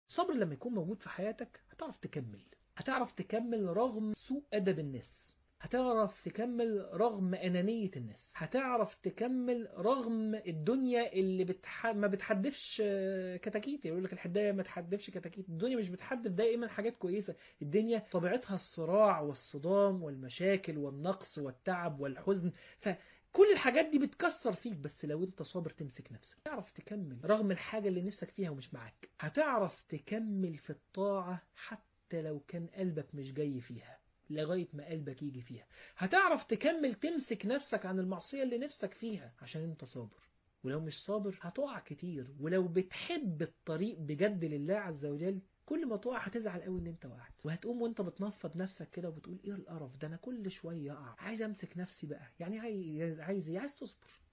الصبر لما يكون موجود في حياتك هتعرف تكمل هتعرف تكمل رغم سوء أدب الناس هتعرف تكمل رغم أنانية الناس هتعرف تكمل رغم الدنيا اللي بتح... ما بتحدفش آه، كتاكيت يقول لك الحداية ما تحدفش كتاكيت الدنيا مش بتحدف دائما حاجات كويسة الدنيا طبيعتها الصراع والصدام والمشاكل والنقص والتعب والحزن فكل الحاجات دي بتكسر فيك بس لو انت صابر تمسك نفسك تعرف تكمل رغم الحاجة اللي نفسك فيها ومش معاك هتعرف تكمل في الطاعة حتى لو كان قلبك مش جاي فيها لغاية ما قلبك يجي فيها هتعرف تكمل تمسك نفسك عن المعصية اللي نفسك فيها عشان انت صابر ولو مش صابر هتقع كتير ولو بتحب الطريق بجد لله عز وجل كل ما تقع هتزعل قوي ان انت وقعت وهتقوم وانت بتنفض نفسك كده وبتقول ايه القرف ده انا كل شويه اقع عايز امسك نفسي بقى يعني عايز عايز إيه؟ عايز تصبر